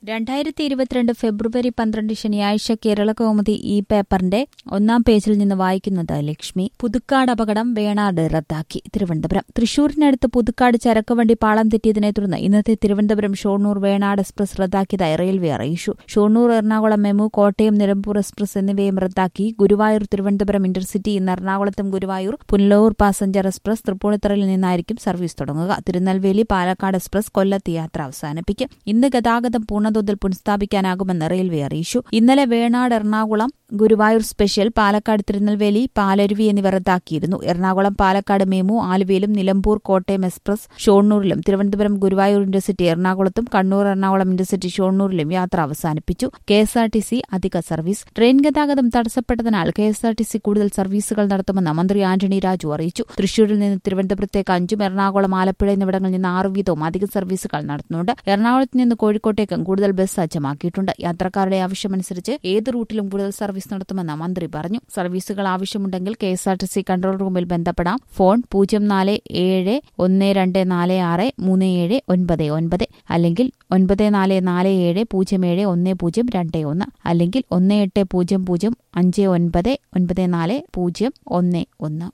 രണ്ടായിരത്തി ഇരുപത്തിരണ്ട് ഫെബ്രുവരി പന്ത്രണ്ട് ശനിയാഴ്ച കേരള കൗമുദി ഈ പേപ്പറിന്റെ ഒന്നാം പേജിൽ നിന്ന് വായിക്കുന്നത് ലക്ഷ്മി പുതുക്കാട് അപകടം വേണാട് റദ്ദാക്കി തിരുവനന്തപുരം തൃശൂരിനടുത്ത് പുതുക്കാട് ചരക്കുവണ്ടി പാളം തെറ്റിയതിനെ തുടർന്ന് ഇന്നത്തെ തിരുവനന്തപുരം ഷൊർണൂർ വേണാട് എക്സ്പ്രസ് റദ്ദാക്കിയതായി റെയിൽവേ അറിയിച്ചു ഷൊർണൂർ എറണാകുളം മെമു കോട്ടയം നിലമ്പൂർ എക്സ്പ്രസ് എന്നിവയും റദ്ദാക്കി ഗുരുവായൂർ തിരുവനന്തപുരം ഇന്റർസിറ്റി ഇന്ന് എറണാകുളത്തും ഗുരുവായൂർ പുനലൂർ പാസഞ്ചർ എക്സ്പ്രസ് തൃപ്പൂണിത്തറയിൽ നിന്നായിരിക്കും സർവീസ് തുടങ്ങുക തിരുനെൽവേലി പാലക്കാട് എക്സ്പ്രസ് കൊല്ലത്ത് യാത്ര അവസാനിപ്പിക്കും ഇന്ന് ഗതാഗതം പൂർണ്ണതോതിൽ പുനഃസ്ഥാപിക്കാനാകുമെന്ന് റെയിൽവേ അറിയിച്ചു ഇന്നലെ വേണാട് എറണാകുളം ഗുരുവായൂർ സ്പെഷ്യൽ പാലക്കാട് തിരുനെൽവേലി പാലരുവി എന്നിവ റദ്ദാക്കിയിരുന്നു എറണാകുളം പാലക്കാട് മെമു ആലുവയിലും നിലമ്പൂർ കോട്ടയം എക്സ്പ്രസ് ഷൊർണൂരിലും തിരുവനന്തപുരം ഗുരുവായൂർ ഇന്റർസിറ്റി എറണാകുളത്തും കണ്ണൂർ എറണാകുളം ഇന്റർസിറ്റി ഷൊർണൂരിലും യാത്ര അവസാനിപ്പിച്ചു K S R T C അധിക സർവീസ് ട്രെയിൻ ഗതാഗതം തടസ്സപ്പെട്ടതിനാൽ K S R T C കൂടുതൽ സർവീസുകൾ നടത്തുമെന്ന് മന്ത്രി ആന്റണി രാജു അറിയിച്ചു തൃശൂരിൽ നിന്ന് തിരുവനന്തപുരത്തേക്ക് അഞ്ചും എറണാകുളം ആലപ്പുഴ എന്നിവിടങ്ങളിൽ നിന്ന് ആറ് വീതവും അധിക സർവീസുകൾ നടത്തുന്നുണ്ട് എറണാകുളത്ത് നിന്ന് കോഴിക്കോട്ടേക്കും കൂടുതൽ ബസ് സജ്ജമാക്കിയിട്ടുണ്ട് യാത്രക്കാരുടെ ആവശ്യമനുസരിച്ച് ഏത് റൂട്ടിലും കൂടുതൽ സർവീസ് നടത്തുമെന്ന് മന്ത്രി പറഞ്ഞു സർവീസുകൾ ആവശ്യമുണ്ടെങ്കിൽ K S R T C control റൂമിൽ ബന്ധപ്പെടാം ഫോൺ പൂജ്യം നാല് ഏഴ് ഒന്ന് രണ്ട് നാല് ആറ് മൂന്ന് ഏഴ് ഒൻപത് ഒൻപത് അല്ലെങ്കിൽ ഒൻപത് നാല് നാല് ഏഴ് പൂജ്യം ഏഴ് ഒന്ന് പൂജ്യം രണ്ട് ഒന്ന് അല്ലെങ്കിൽ ഒന്ന് എട്ട് പൂജ്യം പൂജ്യം അഞ്ച് ഒൻപത് ഒൻപത് നാല് പൂജ്യം ഒന്ന് ഒന്ന്